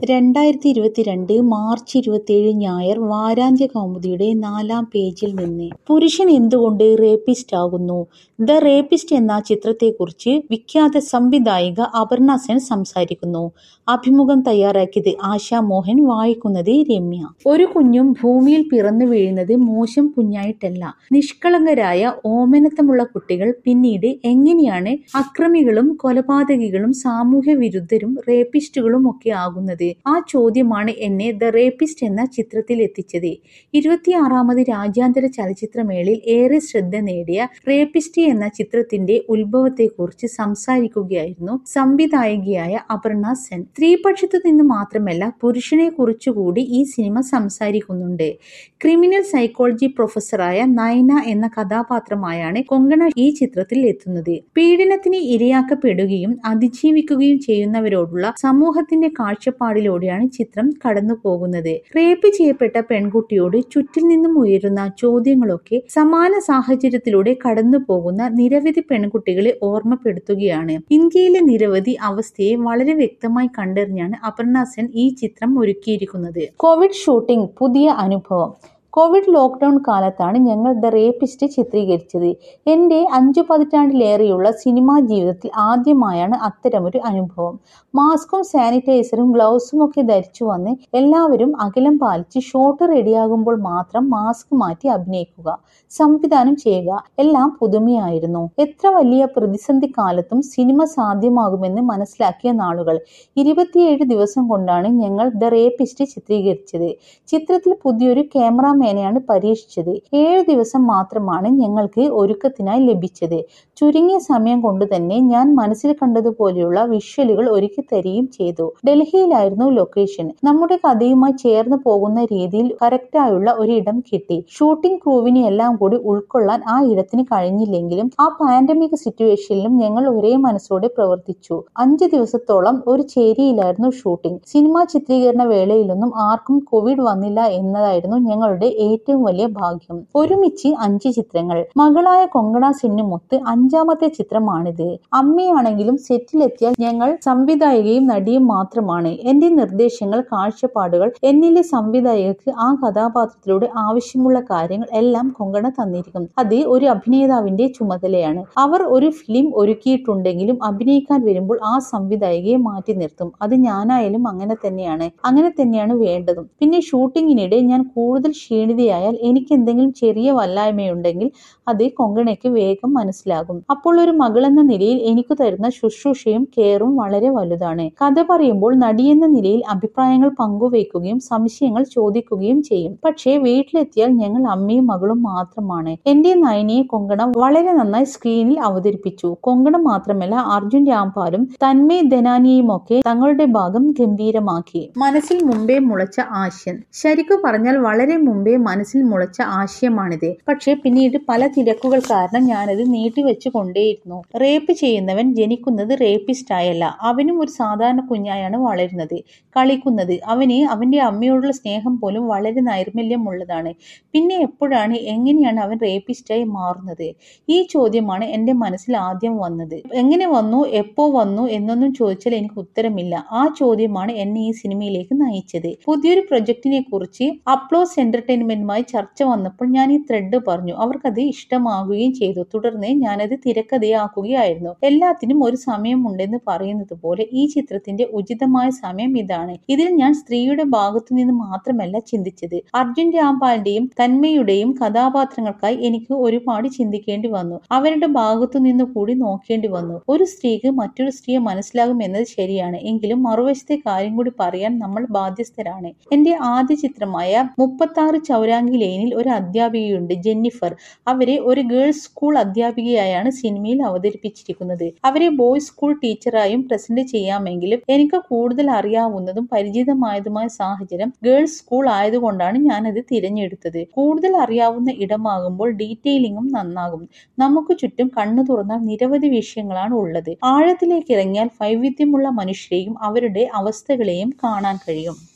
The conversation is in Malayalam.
രണ്ടായിരത്തി ഇരുപത്തിരണ്ട് മാർച്ച് ഇരുപത്തിയേഴ് ഞായർ വാരാന്ത്യ കൗമുദിയുടെ നാലാം പേജിൽ നിന്ന് പുരുഷൻ എന്തുകൊണ്ട് റേപ്പിസ്റ്റ് ആകുന്നു ദ റേപ്പിസ്റ്റ് എന്ന ചിത്രത്തെക്കുറിച്ച് വിഖ്യാത സംവിധായിക അപർണ സെൻ സംസാരിക്കുന്നു അഭിമുഖം തയ്യാറാക്കിയത് ആശാ മോഹൻ വായിക്കുന്നത് രമ്യ ഒരു കുഞ്ഞും ഭൂമിയിൽ പിറന്നു വീഴുന്നത് മോശം കുഞ്ഞായിട്ടല്ല നിഷ്കളങ്കരായ ഓമനത്തമുള്ള കുട്ടികൾ പിന്നീട് എങ്ങനെയാണ് അക്രമികളും കൊലപാതകികളും സാമൂഹ്യ വിരുദ്ധരും റേപ്പിസ്റ്റുകളും ഒക്കെ ആകുന്നത് ആ ചോദ്യമാണ് എന്നെ ദ റേപ്പിസ്റ്റ് എന്ന ചിത്രത്തിൽ എത്തിച്ചത് ഇരുപത്തിയാറാമത് രാജ്യാന്തര ചലച്ചിത്രമേളയിൽ ഏറെ ശ്രദ്ധ നേടിയ റേപ്പിസ്റ്റ് എന്ന ചിത്രത്തിന്റെ ഉത്ഭവത്തെക്കുറിച്ച് സംസാരിക്കുകയായിരുന്നു സംവിധായകയായ അപർണ സെൻ സ്ത്രീപക്ഷത്തു നിന്ന് മാത്രമല്ല പുരുഷനെ കുറിച്ചുകൂടി ഈ സിനിമ സംസാരിക്കുന്നുണ്ട് ക്രിമിനൽ സൈക്കോളജി പ്രൊഫസറായ നയന എന്ന കഥാപാത്രമായാണ് കൊങ്കണ ഈ ചിത്രത്തിൽ എത്തുന്നത് പീഡനത്തിന് ഇരയാക്കപ്പെടുകയും അതിജീവിക്കുകയും ചെയ്യുന്നവരോടുള്ള സമൂഹത്തിന്റെ കാഴ്ചപ്പാടിലൂടെയാണ് ചിത്രം കടന്നു പോകുന്നത് റേപ്പ് ചെയ്യപ്പെട്ട പെൺകുട്ടിയോട് ചുറ്റിൽ നിന്നും ഉയരുന്ന ചോദ്യങ്ങളൊക്കെ സമാന സാഹചര്യത്തിലൂടെ കടന്നു പോകുന്ന നിരവധി പെൺകുട്ടികളെ ഓർമ്മപ്പെടുത്തുകയാണ് ഇന്ത്യയിലെ നിരവധി അവസ്ഥയെ വളരെ വ്യക്തമായി കണ്ടറിഞ്ഞാണ് അപർണ സെൻ ഈ ചിത്രം ഒരുക്കിയിരിക്കുന്നത് കോവിഡ് ഷൂട്ടിംഗ് പുതിയ അനുഭവം കോവിഡ് ലോക്ക്ഡൌൺ കാലത്താണ് ഞങ്ങൾ ദ റേപ്പിസ്റ്റ് ചിത്രീകരിച്ചത് എൻ്റെ അഞ്ചു പതിറ്റാണ്ടിലേറെയുള്ള സിനിമാ ജീവിതത്തിൽ ആദ്യമായാണ് അത്തരമൊരു അനുഭവം മാസ്കും സാനിറ്റൈസറും ഗ്ലൗസും ഒക്കെ ധരിച്ചു വന്ന് എല്ലാവരും അകലം പാലിച്ച് ഷോട്ട് റെഡിയാകുമ്പോൾ മാത്രം മാസ്ക് മാറ്റി അഭിനയിക്കുക സംവിധാനം ചെയ്യുക എല്ലാം പുതുമയായിരുന്നു എത്ര വലിയ പ്രതിസന്ധി കാലത്തും സിനിമ സാധ്യമാകുമെന്ന് മനസ്സിലാക്കിയ നാളുകൾ ഇരുപത്തിയേഴ് ദിവസം കൊണ്ടാണ് ഞങ്ങൾ ദ റേപ്പിസ്റ്റ് ചിത്രീകരിച്ചത് ചിത്രത്തിൽ പുതിയൊരു ക്യാമറ മേനയാണ് പരീക്ഷിച്ചത് ഏഴ് ദിവസം മാത്രമാണ് ഞങ്ങൾക്ക് ഒരുക്കത്തിനായി ലഭിച്ചത് ചുരുങ്ങിയ സമയം കൊണ്ട് തന്നെ ഞാൻ മനസ്സിൽ കണ്ടതുപോലെയുള്ള വിഷ്വലുകൾ ഒരുക്കി തരികയും ചെയ്തു ഡൽഹിയിലായിരുന്നു ലൊക്കേഷൻ നമ്മുടെ കഥയുമായി ചേർന്ന് പോകുന്ന രീതിയിൽ കറക്റ്റായുള്ള ഒരു ഇടം കിട്ടി ഷൂട്ടിംഗ് ക്രൂവിനെ എല്ലാം കൂടി ഉൾക്കൊള്ളാൻ ആ ഇടത്തിന് കഴിഞ്ഞില്ലെങ്കിലും ആ പാൻഡമിക് സിറ്റുവേഷനിലും ഞങ്ങൾ ഒരേ മനസ്സോടെ പ്രവർത്തിച്ചു അഞ്ച് ദിവസത്തോളം ഒരു ചേരിയിലായിരുന്നു ഷൂട്ടിംഗ് സിനിമാ ചിത്രീകരണ വേളയിലൊന്നും ആർക്കും കോവിഡ് വന്നില്ല എന്നതായിരുന്നു ഞങ്ങളുടെ ഏറ്റവും വലിയ ഭാഗ്യം ഒരുമിച്ച് അഞ്ച് ചിത്രങ്ങൾ മകളായ കൊങ്കണ സെന്നുമൊത്ത് അഞ്ചാമത്തെ ചിത്രമാണിത് അമ്മയാണെങ്കിലും സെറ്റിലെത്തിയാൽ ഞങ്ങൾ സംവിധായികയും നടിയും മാത്രമാണ് എന്റെ നിർദ്ദേശങ്ങൾ കാഴ്ചപ്പാടുകൾ എന്നിലെ സംവിധായകർക്ക് ആ കഥാപാത്രത്തിലൂടെ ആവശ്യമുള്ള കാര്യങ്ങൾ എല്ലാം കൊങ്കണ തന്നിരിക്കും അത് ഒരു അഭിനേതാവിന്റെ ചുമതലയാണ് അവർ ഒരു ഫിലിം ഒരുക്കിയിട്ടുണ്ടെങ്കിലും അഭിനയിക്കാൻ വരുമ്പോൾ ആ സംവിധായികയെ മാറ്റി നിർത്തും അത് ഞാനായാലും അങ്ങനെ തന്നെയാണ് അങ്ങനെ തന്നെയാണ് വേണ്ടതും പിന്നെ ഷൂട്ടിങ്ങിനിടെ ഞാൻ കൂടുതൽ ക്ഷീണിതയായാൽ എനിക്ക് എന്തെങ്കിലും ചെറിയ വല്ലായ്മയുണ്ടെങ്കിൽ അത് കൊങ്കണയ്ക്ക് വേഗം മനസ്സിലാകും അപ്പോൾ ഒരു മകളെന്ന നിലയിൽ എനിക്ക് തരുന്ന ശുശ്രൂഷയും കെയറും വളരെ വലുതാണ് കഥ പറയുമ്പോൾ നടിയെന്ന നിലയിൽ അഭിപ്രായങ്ങൾ പങ്കുവയ്ക്കുകയും സംശയങ്ങൾ ചോദിക്കുകയും ചെയ്യും പക്ഷേ വീട്ടിലെത്തിയാൽ ഞങ്ങൾ അമ്മയും മകളും മാത്രമാണ് എന്റെ നയനിയെ കൊങ്കണ വളരെ നന്നായി സ്ക്രീനിൽ അവതരിപ്പിച്ചു കൊങ്കണ മാത്രമല്ല അർജുൻ രാംപാലും തന്മയ് ധനാനിയും ഒക്കെ തങ്ങളുടെ ഭാഗം ഗംഭീരമാക്കി മനസ്സിൽ മുമ്പേ മുളച്ച ആശയം ശരിക്കു പറഞ്ഞാൽ വളരെ മുമ്പേ മനസ്സിൽ മുളച്ച ആശയമാണിത് പക്ഷേ പിന്നീട് പല തിരക്കുകൾ കാരണം ഞാനത് നീട്ടിവെച്ചു കൊണ്ടേയിരുന്നു റേപ്പ് ചെയ്യുന്നവൻ ജനിക്കുന്നത് റേപ്പിസ്റ്റ് ആയല്ല അവനും ഒരു സാധാരണ കുഞ്ഞായാണ് വളരുന്നത് കളിക്കുന്നത് അവന് അവന്റെ അമ്മയോടുള്ള സ്നേഹം പോലും വളരെ നൈർമല്യമുള്ളതാണ് പിന്നെ എപ്പോഴാണ് എങ്ങനെയാണ് അവൻ റേപ്പിസ്റ്റായി മാറുന്നത് ഈ ചോദ്യമാണ് എൻ്റെ മനസ്സിൽ ആദ്യം വന്നത് എങ്ങനെ വന്നു എപ്പോ വന്നു എന്നൊന്നും ചോദിച്ചാൽ എനിക്ക് ഉത്തരമില്ല ആ ചോദ്യമാണ് എന്നെ ഈ സിനിമയിലേക്ക് നയിച്ചത് പുതിയൊരു പ്രൊജക്ടിനെ കുറിച്ച് അപ്ലോസ് എന്റർടൈൻമെന്റുമായി ചർച്ച വന്നപ്പോൾ ഞാൻ ഈ ത്രെഡ് പറഞ്ഞു അവർക്കത് ഇഷ്ടമാകുകയും ചെയ്തു തുടർന്ന് ഞാനത് തിരക്കഥയാക്കുകയായിരുന്നു എല്ലാത്തിനും ഒരു സമയമുണ്ടെന്ന് പറയുന്നത് പോലെ ഈ ചിത്രത്തിന്റെ ഉചിതമായ സമയം ഇതാണ് ഇതിൽ ഞാൻ സ്ത്രീയുടെ ഭാഗത്തു നിന്ന് മാത്രമല്ല ചിന്തിച്ചത് അർജുൻ രാംപാലിന്റെയും തന്മയുടെയും കഥാപാത്രങ്ങൾക്കായി എനിക്ക് ഒരുപാട് ചിന്തിക്കേണ്ടി വന്നു അവരുടെ ഭാഗത്തു നിന്ന് കൂടി നോക്കേണ്ടി വന്നു ഒരു സ്ത്രീക്ക് മറ്റൊരു സ്ത്രീയെ മനസ്സിലാകും എന്നത് ശരിയാണ് എങ്കിലും മറുവശത്തെ കാര്യം കൂടി പറയാൻ നമ്മൾ ബാധ്യസ്ഥരാണ് എന്റെ ആദ്യ ചിത്രമായ മുപ്പത്തി ആറ് ചൗരാങ്കി ലെയിനിൽ ഒരു അധ്യാപികയുണ്ട് ജെന്നിഫർ അവരെ ഒരു ഗേൾസ് സ്കൂൾ അധ്യാപികയായാണ് സിനിമയിൽ അവതരിപ്പിച്ചിരിക്കുന്നത് അവരെ ബോയ്സ് സ്കൂൾ ടീച്ചറായും പ്രസന്റ് ചെയ്യാമെങ്കിലും എനിക്ക് കൂടുതൽ അറിയാവുന്നതും പരിചിതമായതുമായ സാഹചര്യം ഗേൾസ് സ്കൂൾ ആയതുകൊണ്ടാണ് ഞാനത് തിരഞ്ഞെടുത്തത് കൂടുതൽ അറിയാവുന്ന ഇടമാകുമ്പോൾ ഡീറ്റെയിലിംഗും നന്നാകും നമുക്ക് ചുറ്റും കണ്ണു തുറന്നാൽ നിരവധി വിഷയങ്ങളാണ് ഉള്ളത് ആഴത്തിലേക്ക് ഇറങ്ങിയാൽ വൈവിധ്യമുള്ള മനുഷ്യരെയും അവരുടെ അവസ്ഥകളെയും കാണാൻ കഴിയും